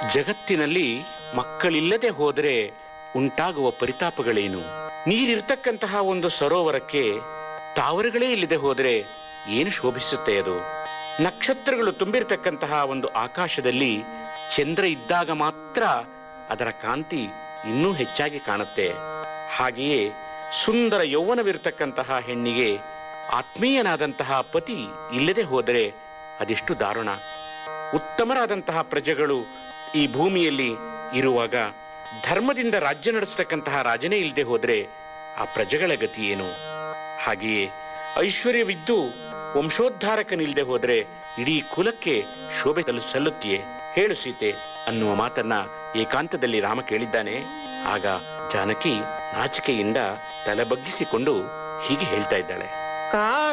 ಜಗತ್ತಿನಲ್ಲಿ ಮಕ್ಕಳಿಲ್ಲದೆ ಹೋದರೆ ಉಂಟಾಗುವ ಪರಿತಾಪಗಳೇನು ನೀರಿರ್ತಕ್ಕಂತಹ ಒಂದು ಸರೋವರಕ್ಕೆ ತಾವರೆಗಳೇ ಇಲ್ಲದೆ ಹೋದರೆ ಏನು ಶೋಭಿಸುತ್ತೆ ಅದು ನಕ್ಷತ್ರಗಳು ತುಂಬಿರತಕ್ಕಂತಹ ಒಂದು ಆಕಾಶದಲ್ಲಿ ಚಂದ್ರ ಇದ್ದಾಗ ಮಾತ್ರ ಅದರ ಕಾಂತಿ ಇನ್ನೂ ಹೆಚ್ಚಾಗಿ ಕಾಣುತ್ತೆ ಹಾಗೆಯೇ ಸುಂದರ ಯೌವನವಿರತಕ್ಕಂತಹ ಹೆಣ್ಣಿಗೆ ಆತ್ಮೀಯನಾದಂತಹ ಪತಿ ಇಲ್ಲದೆ ಹೋದರೆ ಅದೆಷ್ಟು ದಾರುಣ ಉತ್ತಮರಾದಂತಹ ಪ್ರಜೆಗಳು ಈ ಭೂಮಿಯಲ್ಲಿ ಇರುವಾಗ ಧರ್ಮದಿಂದ ರಾಜ್ಯ ನಡೆಸತಕ್ಕಂತಹ ರಾಜನೇ ಇಲ್ಲದೆ ಹೋದರೆ ಆ ಪ್ರಜೆಗಳ ಗತಿ ಏನು ಹಾಗೆಯೇ ಐಶ್ವರ್ಯವಿದ್ದು ವಂಶೋದ್ಧಾರಕನಿಲ್ಲದೆ ಹೋದರೆ ಇಡೀ ಕುಲಕ್ಕೆ ಶೋಭೆ ತಲು ಸಲ್ಲುತ್ತೆಯೇ ಹೇಳು ಸೀತೆ ಅನ್ನುವ ಮಾತನ್ನ ಏಕಾಂತದಲ್ಲಿ ರಾಮ ಕೇಳಿದ್ದಾನೆ ಆಗ ಜಾನಕಿ ನಾಚಿಕೆಯಿಂದ ತಲೆ ಬಗ್ಗಿಸಿಕೊಂಡು ಹೀಗೆ ಹೇಳ್ತಾ ಇದ್ದಾಳೆ ಕಾ